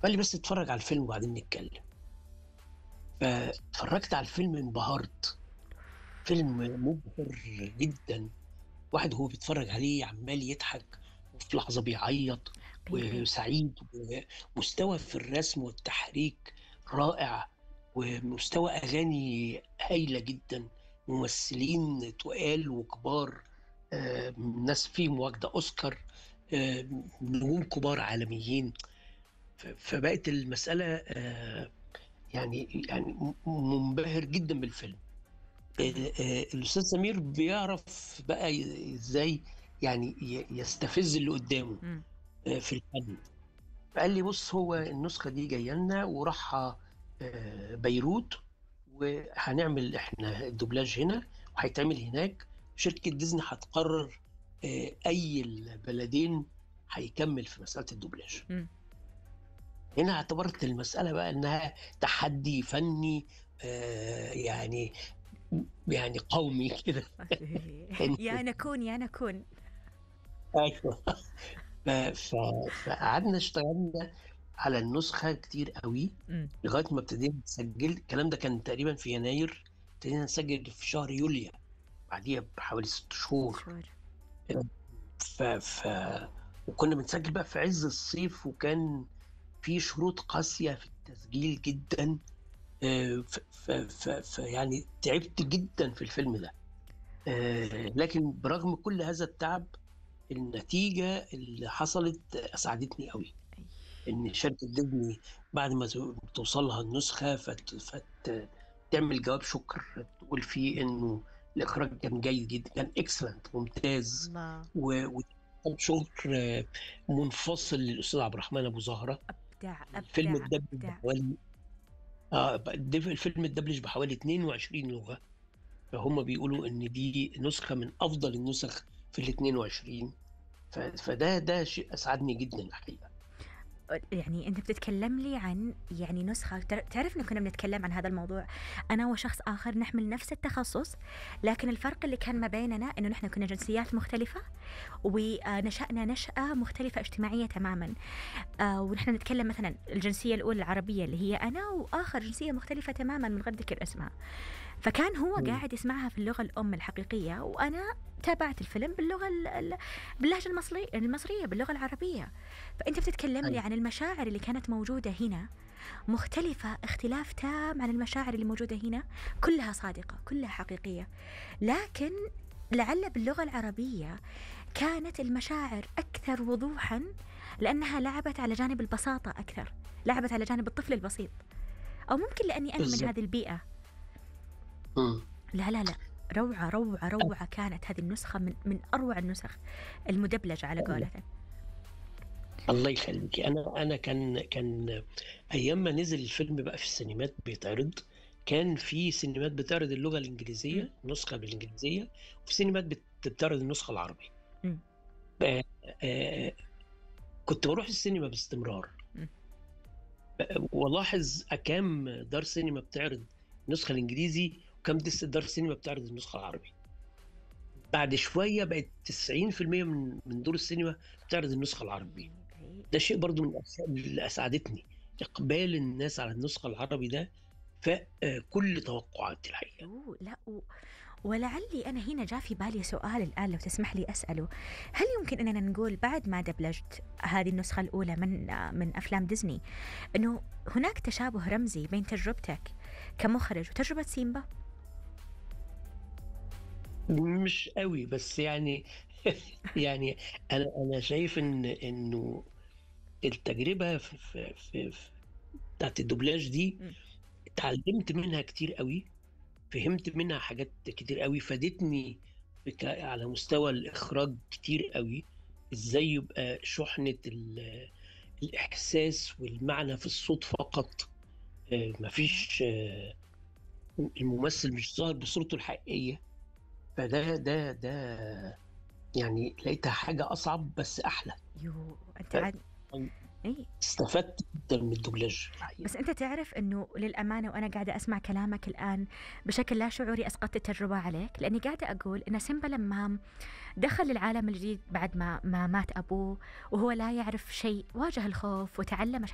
فقال لي بس اتفرج على الفيلم وبعدين نتكلم فاتفرجت على الفيلم انبهرت فيلم مبهر جدا واحد هو بيتفرج عليه عمال يضحك وفي لحظة بيعيط أيوه. وسعيد ومستوى في الرسم والتحريك رائع ومستوى أغاني هايلة جدا ممثلين تقال وكبار آه، ناس فيهم واخدة أوسكار آه، نجوم كبار عالميين ف- فبقت المسألة آه، يعني يعني م- منبهر جدا بالفيلم آه، آه، الأستاذ سمير بيعرف بقى ي- إزاي يعني ي- يستفز اللي قدامه مم. آه، في الفن فقال لي بص هو النسخة دي جاية لنا وراحة آه، بيروت وهنعمل احنا الدوبلاج هنا وهيتعمل هناك شركة ديزني هتقرر آه، أي البلدين هيكمل في مسألة الدوبلاج مم. هنا اعتبرت المسألة بقى إنها تحدي فني آه، يعني يعني قومي كده يا نكون يا نكون ايوه ف- ف- فقعدنا اشتغلنا على النسخة كتير قوي مم. لغايه ما ابتدينا نسجل الكلام ده كان تقريبا في يناير ابتدينا نسجل في شهر يوليو بعديها بحوالي ست شهور شعور. ف... ف... وكنا بنسجل بقى في عز الصيف وكان في شروط قاسيه في التسجيل جدا آه، ف... ف... ف... ف... يعني تعبت جدا في الفيلم ده آه، لكن برغم كل هذا التعب النتيجه اللي حصلت اسعدتني قوي ان شركه ديزني بعد ما توصل لها النسخه فت... فت... تعمل جواب شكر تقول فيه انه الاخراج كان جيد جدا كان اكسلنت ممتاز الله و... وكان شكر آه، منفصل للاستاذ عبد الرحمن ابو زهره ابدع الفيلم ابدع اتدبلج ابدع بحوالي اه الدف- الفيلم اتدبلج بحوالي 22 لغه فهم بيقولوا ان دي نسخه من افضل النسخ في ال 22 ف... فده ده شيء اسعدني جدا الحقيقه يعني انت بتتكلم لي عن يعني نسخه تع- تعرف ان كنا بنتكلم عن هذا الموضوع انا وشخص اخر نحمل نفس التخصص لكن الفرق اللي كان ما بيننا انه نحن كنا جنسيات مختلفه ونشأنا نشأة مختلفة اجتماعية تماما آه، ونحن نتكلم مثلا الجنسية الأولى العربية اللي هي أنا وآخر جنسية مختلفة تماما من غير ذكر اسمها فكان هو مم. قاعد يسمعها في اللغة الأم الحقيقية وأنا تابعت الفيلم باللغة ال- ال- باللهجة المصرية المصرية باللغة العربية فأنت بتتكلم لي أيوة. عن المشاعر اللي كانت موجودة هنا مختلفة اختلاف تام عن المشاعر اللي موجودة هنا كلها صادقة كلها حقيقية لكن لعل باللغة العربية كانت المشاعر أكثر وضوحا لأنها لعبت على جانب البساطة أكثر لعبت على جانب الطفل البسيط أو ممكن لأني أنا من بالضبط. هذه البيئة مم. لا لا لا روعة روعة روعة كانت هذه النسخة من من أروع النسخ المدبلجة على قولتك الله يخليك انا انا كان كان ايام ما نزل الفيلم بقى في السينمات بيتعرض كان في سينمات بتعرض اللغه الانجليزيه نسخه بالانجليزيه وفي سينمات بت- بتعرض النسخه العربيه مم. آه، آه، كنت بروح السينما باستمرار مم. آه، والاحظ كام دار سينما بتعرض النسخه الانجليزي وكم دس- دار سينما بتعرض النسخه العربي بعد شويه بقت 90% من من دور السينما بتعرض النسخه العربيه ده شيء برضو من الأشياء اللي اسعدتني اقبال الناس على النسخه العربي ده فاق كل توقعاتي الحقيقه أوه لا و... ولعلي أنا هنا جاء في بالي سؤال الآن لو تسمح لي أسأله هل يمكن أننا نقول بعد ما دبلجت هذه النسخة الأولى من من أفلام ديزني أنه هناك تشابه رمزي بين تجربتك كمخرج وتجربة سيمبا؟ مش قوي بس يعني يعني انا انا شايف ان انه التجربه في في في في- بتاعت الدوبلاج دي م. اتعلمت منها كتير قوي فهمت منها حاجات كتير قوي فادتني بك- على مستوى الاخراج كتير قوي ازاي يبقى شحنه ال- الاحساس والمعنى في الصوت فقط آه، مفيش آه، الممثل مش ظاهر بصورته الحقيقيه فده ده ده يعني لقيتها حاجه اصعب بس احلى يو أنت عاد إيه استفدت جدا من الدوبلاج الحقيقه بس انت تعرف انه للامانه وانا قاعده اسمع كلامك الان بشكل لا شعوري اسقطت التجربه عليك لاني قاعده اقول ان سيمبا لما دخل العالم الجديد بعد ما ما مات ابوه وهو لا يعرف شيء واجه الخوف وتعلم